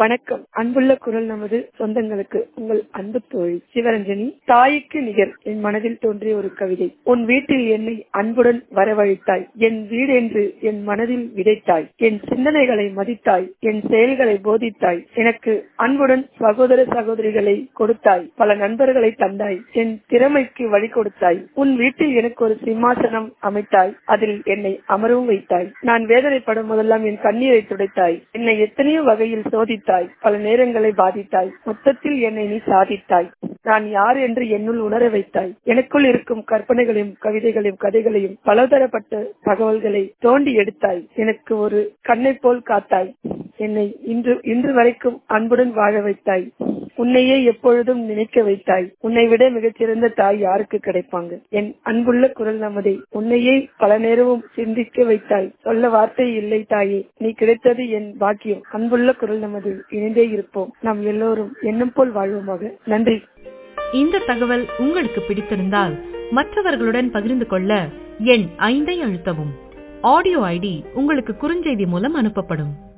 வணக்கம் அன்புள்ள குரல் நமது சொந்தங்களுக்கு உங்கள் அன்பு தோழி சிவரஞ்சனி தாய்க்கு நிகர் என் மனதில் தோன்றிய ஒரு கவிதை உன் வீட்டில் என்னை அன்புடன் வரவழைத்தாய் என் வீடு என்று என் மனதில் விதைத்தாய் என் சிந்தனைகளை மதித்தாய் என் செயல்களை போதித்தாய் எனக்கு அன்புடன் சகோதர சகோதரிகளை கொடுத்தாய் பல நண்பர்களை தந்தாய் என் திறமைக்கு வழி கொடுத்தாய் உன் வீட்டில் எனக்கு ஒரு சிம்மாசனம் அமைத்தாய் அதில் என்னை அமரவும் வைத்தாய் நான் வேதனைப்படும் போதெல்லாம் என் கண்ணீரை துடைத்தாய் என்னை எத்தனையோ வகையில் சோதித்தாய் பல நேரங்களை பாதித்தாய் மொத்தத்தில் என்னை நீ சாதித்தாய் நான் யார் என்று என்னுள் உணர வைத்தாய் எனக்குள் இருக்கும் கற்பனைகளையும் கவிதைகளையும் கதைகளையும் பலதரப்பட்ட தகவல்களை தோண்டி எடுத்தாய் எனக்கு ஒரு கண்ணை போல் காத்தாய் என்னை இன்று இன்று வரைக்கும் அன்புடன் வாழ வைத்தாய் உன்னையே எப்பொழுதும் நினைக்க வைத்தாய் உன்னை விட மிகச்சிறந்த தாய் யாருக்கு கிடைப்பாங்க என் அன்புள்ள குரல் நமதை உன்னையே பல நேரமும் சிந்திக்க வைத்தாய் சொல்ல வார்த்தை இல்லை தாயே நீ கிடைத்தது என் பாக்கியம் அன்புள்ள குரல் நமது இணைந்தே இருப்போம் நாம் எல்லோரும் எண்ணம் போல் வாழ்வோமாக நன்றி இந்த தகவல் உங்களுக்கு பிடித்திருந்தால் மற்றவர்களுடன் பகிர்ந்து கொள்ள எண் ஐந்தை அழுத்தவும் ஆடியோ ஐடி உங்களுக்கு குறுஞ்செய்தி மூலம் அனுப்பப்படும்